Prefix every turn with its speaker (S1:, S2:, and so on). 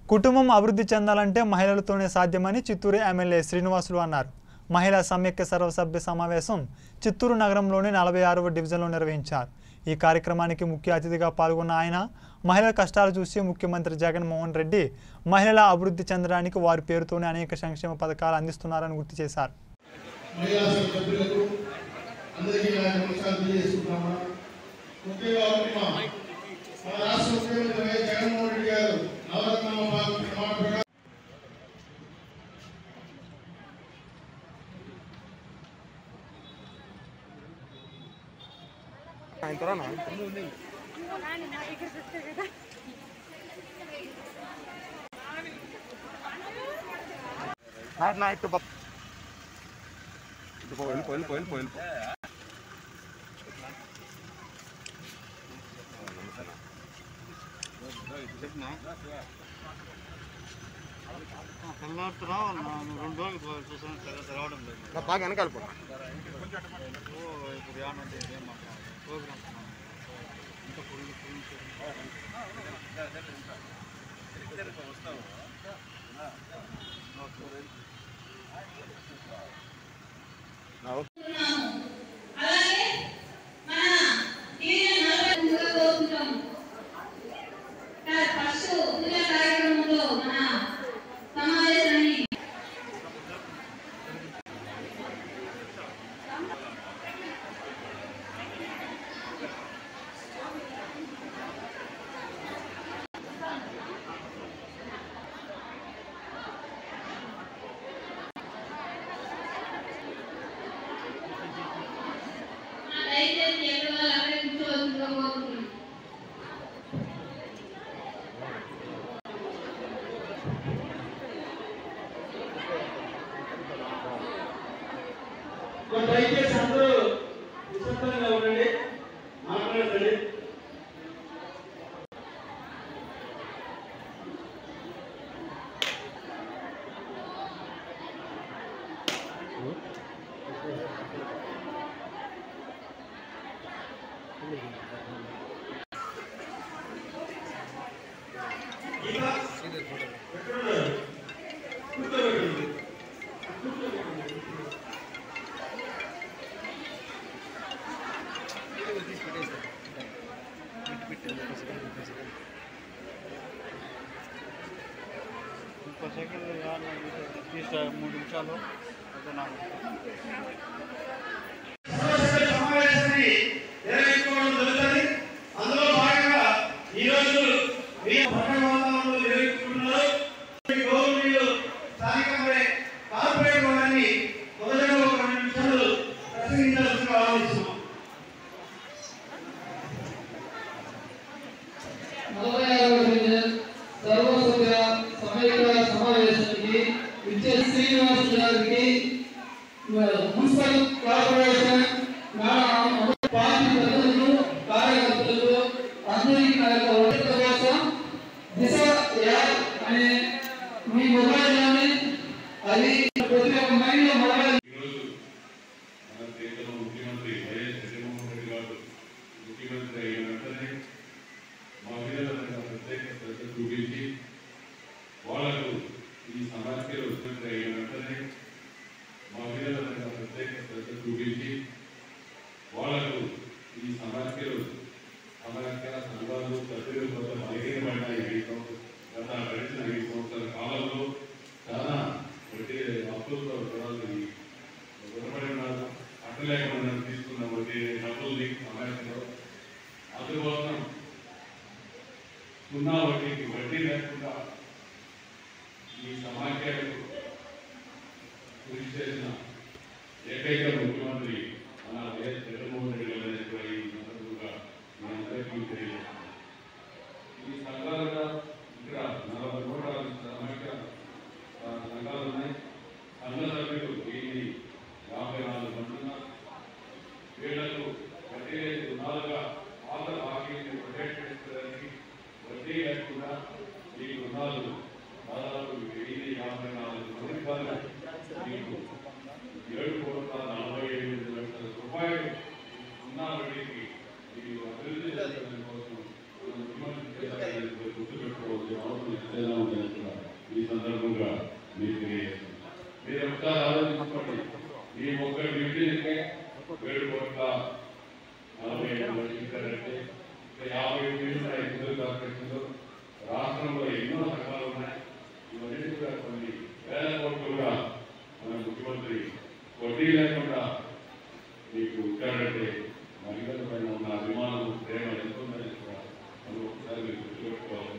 S1: కుటుంబం అభివృద్ధి చెందాలంటే మహిళలతోనే సాధ్యమని చిత్తూరు ఎమ్మెల్యే శ్రీనివాసులు అన్నారు మహిళా సమైక్య సర్వసభ్య సమావేశం చిత్తూరు నగరంలోని నలభై ఆరవ డివిజన్లో నిర్వహించారు ఈ కార్యక్రమానికి ముఖ్య అతిథిగా పాల్గొన్న ఆయన మహిళల కష్టాలు చూసి ముఖ్యమంత్రి జగన్మోహన్ రెడ్డి మహిళల అభివృద్ధి చెందడానికి వారి పేరుతోనే అనేక సంక్షేమ పథకాలు అందిస్తున్నారని గుర్తు చేశారు
S2: మహిళా సంఘ సభ్యులకు అందరికీ నా నమస్కారం తెలియజేస్తున్నాము ముఖ్యంగా ఒకటి మా మన రాష్ట్ర ముఖ్యమంత్రి వైఎస్ జగన్మోహన్ రెడ్డి గారు నవరత్నాల భాగం ప్రమాణ ప్రకారం
S3: నా ఇటు పో ఇటు పో వెళ్ళిపో వెళ్ళిపో వెళ్ళిపో వెళ్ళిపో
S4: తెల్లారితో రావాలి నా నువ్వు రెండు రోజులు చూసాను తెల్ల రావడం లేదు
S3: నా బాగా వెనకాల పో
S4: ఓ ఇప్పుడు ఏమంటే ఏం మాట్లాడాలి ప్రోగ్రామ్ ఇంకా ఫుల్ ఫుల్
S5: అలాగే మన యూనియన్ నలభై ముందుగా కోరుకుంటాం ఫస్ట్ పూజా కార్యక్రమంలో మన సమావేశాన్ని దయచేసి ఎవరి వాళ్ళు అక్కడే కూర్చోవలసిందిగా కోరుకుంటున్నాం
S2: దయచేసి అందరూ నిశ్శబ్దంగా ఉండండి మాట్లాడండి
S4: ముప్పై సెకండ్లు తీసా మూడు నిమిషాలు అయితే నాకు
S2: సర్వసభ్య సమావేశాన్ని నిర్వహించుకోవడం జరుగుతుంది అందులో భాగంగా ఈ రోజు మీ పండుగ వాతావరణంలో నిర్వహించుకుంటున్నారు మీ గౌరవనీయులు స్థానికమైన కార్పొరేట్ వారిని మొదటగా ఒక రెండు నిమిషాలు ప్రసంగించాల్సిందిగా ఆలోచిస్తున్నాం
S6: నలభై ఆరవ డివిజన్ సర్వసభ్య సమగ్ర సమావేశానికి విద్య శ్రీనివాస్ గారికి మున్సిపల్ కార్పొరేషన్ మేడం పార్టీ ప్రజలకు కార్యకర్తలకు అందరికీ నా యొక్క ఉచిత కోసం దిశ యాప్ అనే మీ మొబైల్లోని అది ప్రతి ఒక్క మైండ్లో మొబైల్
S7: ఈరోజు మన దేశంలో ముఖ్యమంత్రి వైఎస్ జగన్మోహన్ రెడ్డి గారు ముఖ్యమంత్రి అయిన వెంటనే మహిళలకు ప్రత్యేక శ్రద్ధ చూపించి వాళ్లకు ఈ సమాఖ్యలో ముఖ్యమంత్రి అయిన వెంటనే మహిళలకు ప్రత్యేక శ్రద్ధ చూపించి వాళ్లకు ఈ సమాఖ్యలు సమాఖ్య సంఘాలు సభ్యులు కొంత బలహీనపడినాయి ఈ సంవత్సరం గత గడిచిన ఐదు సంవత్సరాల కాలంలో చాలా వడ్డీ అప్పులతో రుణాలు ఈ రుణపడి ఉన్నారు అట్టలేకుండా తీసుకున్న వడ్డీ డబ్బుల్ని సమాజంలో అందుకోసం సున్నా వడ్డీకి వడ్డీ లేకుండా ఈ సమాఖ్యలకు కృషి చేసిన ఏకైక ముఖ్యమంత్రి మన వైఎస్ జగన్మోహన్ రెడ్డి గారు అనేటువంటి ఈ సందర్భంగా మీ అందరికీ తెలియజేస్తున్నాను ఈ సంఘాలుగా ఇక్కడ నలభై నూట సమాఖ్య ఆ, సంఘాలు ఉన్నాయి సంఘ సభ్యులు వెయ్యి యాభై నాలుగు మంది ఉన్నారు వీళ్లకు వడ్డీ లేని రుణాలుగా పాత బాకీని ప్రొటెక్ట్ చేసుకోవడానికి వడ్డీ లేకుండా ఈ రుణాలు దాదాపు వెయ్యి యాభై నాలుగు మంది కాదు మీకు ఏడు కోట్ల నలభై ఎనిమిది లక్షల రూపాయలు సున్నా వడ్డీకి ఈ అభివృద్ధి చేయడం కోసం మనం ముఖ్యమంత్రి చేయాలని గుర్తుపెట్టుకోవాల్సిన అవసరం ఎంతైనా ఉందని ఏడు కోట్ల నలభై ఏడు మంది ఇచ్చారంటే ఇంకా యాభై మిగిలిన ఎనిమిది కార్పొరేషన్లు రాష్ట్రంలో ఎన్నో సంఘాలు ఉన్నాయి ఇవన్నీ కూడా కొన్ని వేల కోట్లు కూడా మన ముఖ్యమంత్రి వడ్డీ లేకుండా మీకు ఇచ్చారంటే మహిళల పైన ఉన్న అభిమానం ప్రేమ ఎంత ఉందని కూడా మనం ఒకసారి మీరు గుర్తుపెట్టుకోవాలి